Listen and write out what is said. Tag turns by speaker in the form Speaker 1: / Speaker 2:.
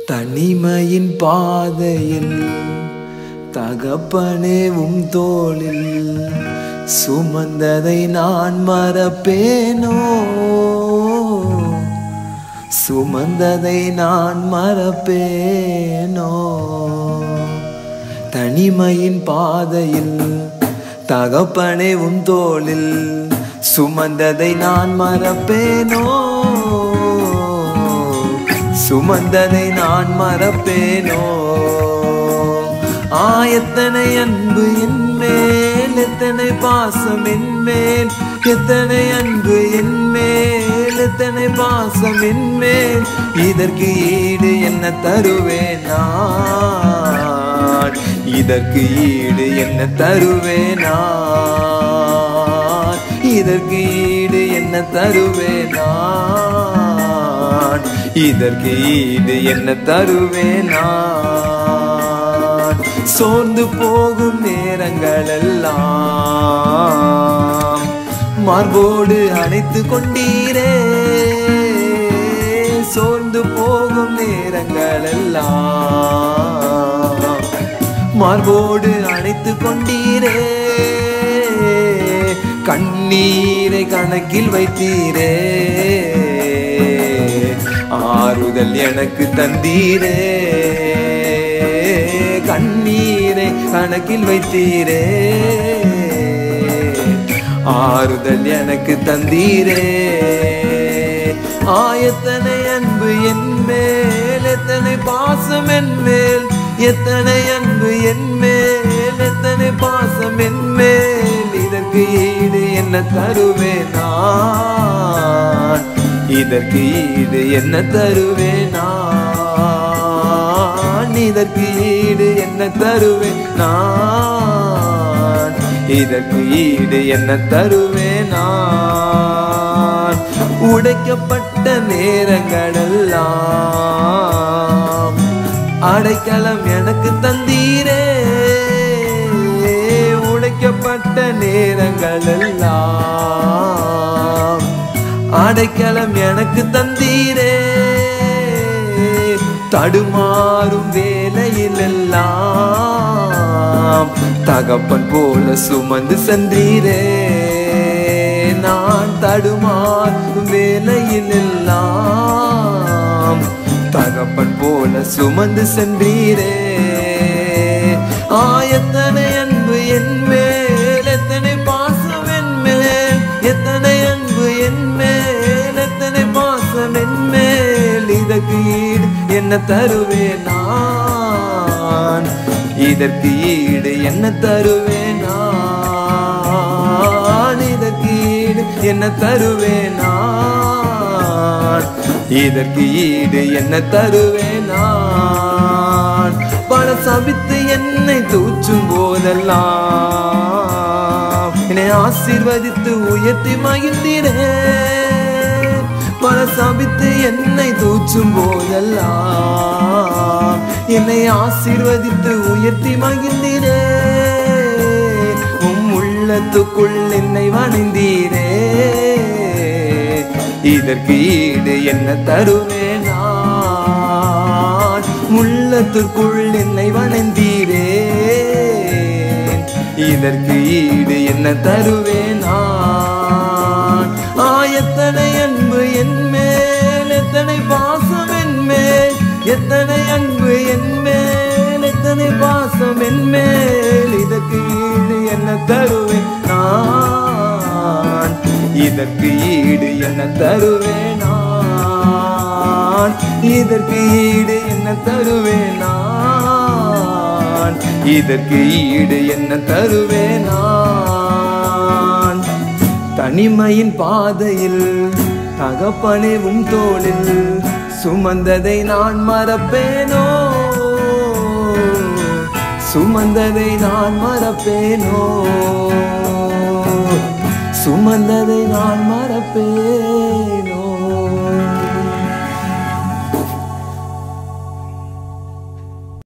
Speaker 1: தனிமையின் பாதையில் தகப்பனே உம் தோளில் சுமந்ததை நான் மறப்பேனோ சுமந்ததை நான் மறப்பேனோ தனிமையின் பாதையில் தகப்பனே உன் தோளில் சுமந்ததை நான் மறப்பேனோ சுமந்ததை நான் மறப்பேனோ ஆயத்தனை அன்பு என் மேல் எத்தனை பாசம் என் மேல் எத்தனை அன்பு என் மேல் எத்தனை பாசம் என் மேல் இதற்கு ஈடு என்ன தருவேன் நான் இதற்கு ஈடு என்ன தருவேன் நான் இதற்கு ஈடு என்ன தருவேன் நான் இதற்கு ஈடு என்ன தருவேன் நான் சோர்ந்து போகும் நேரங்கள் எல்லாம் மார்போடு அணைத்து கொண்டீரே சோர்ந்து போகும் நேரங்கள் எல்லாம் மார்போடு அணைத்து கொண்டீரே கண்ணீரை கணக்கில் வைத்தீரே ஆறுதல் எனக்கு தந்தீரே கண்ணீரை கணக்கில் வைத்தீரே ஆறுதல் எனக்கு தந்தீரே ஆயத்தனை அன்பு என் மேல் எத்தனை பாசம் என் மேல் எத்தனை அன்பு என் மேல் எத்தனை பாசம் என் மேல் இதற்கு ஈடு என்ன தருவேன் நான் இதற்கு ஈடு என்ன தருவேன் நான் இதற்கு ஈடு என்ன தருவேன் நான் இதற்கு ஈடு என்ன தருவேன் நான் உடைக்கப்பட்ட நேரங்களெல்லாம் அடைக்கலம் எனக்கு தந்தீரே உடைக்கப்பட்ட நேரங்கள் எல்லாம் அடைக்கலம் எனக்கு தந்தீரே தடுமாறும் வேலையில் எல்லாம் தகப்பன் போல சுமந்து சென்றீரே நான் தடுமாறும் வேலையில் எல்லாம் தகப்பன் போல சுமந்து சென்றீரே ஆயத்தனை அன்பு என் மேல் எத்தனை பாசம் என் மேல் எத்தனை அன்பு என் மேல் எத்தனை பாசம் என் மேல் இதற்கு ஈடு என்ன தருவேன் நான் இதற்கு ஈடு என்ன தருவேன் நான் இதற்கு ஈடு என்ன தருவேன் நான் இதற்கு ஈடு என்ன தருவேன் நான் பல சபித்து என்னை தூச்சும் போதெல்லாம் என்னை ஆசீர்வதித்து உயர்த்தி மகிழ்ந்தீரே பல சபித்து என்னை தூச்சும் போதெல்லாம் என்னை ஆசீர்வதித்து உயர்த்தி மகிழ்ந்தீரே உம் உள்ளத்துக்குள் என்னை வணிந்தீரே இதற்கு ஈடு என்ன தருவேன் நான் உள்ளத்திற்குள் என்னை வணந்தீரே இதற்கு ஈடு என்ன தருவேன் நான் ஆயத்தனை அன்பு என் மேல் எத்தனை பாசம் என் மேல் எத்தனை அன்பு என் மேல் எத்தனை பாசம் என் மேல் இதற்கு ஈடு என்ன தருவேன் நான் இதற்கு ஈடு என்ன தருவேன் நான் இதற்கு ஈடு என்ன தருவேன் நான் இதற்கு ஈடு என்ன தருவேன் நான் தனிமையின் பாதையில் தகப்பனே உம் தோளில் சுமந்ததை நான் மறப்பேனோ சுமந்ததை நான் மறப்பேனோ சுமந்ததை நான் மறப்பேன்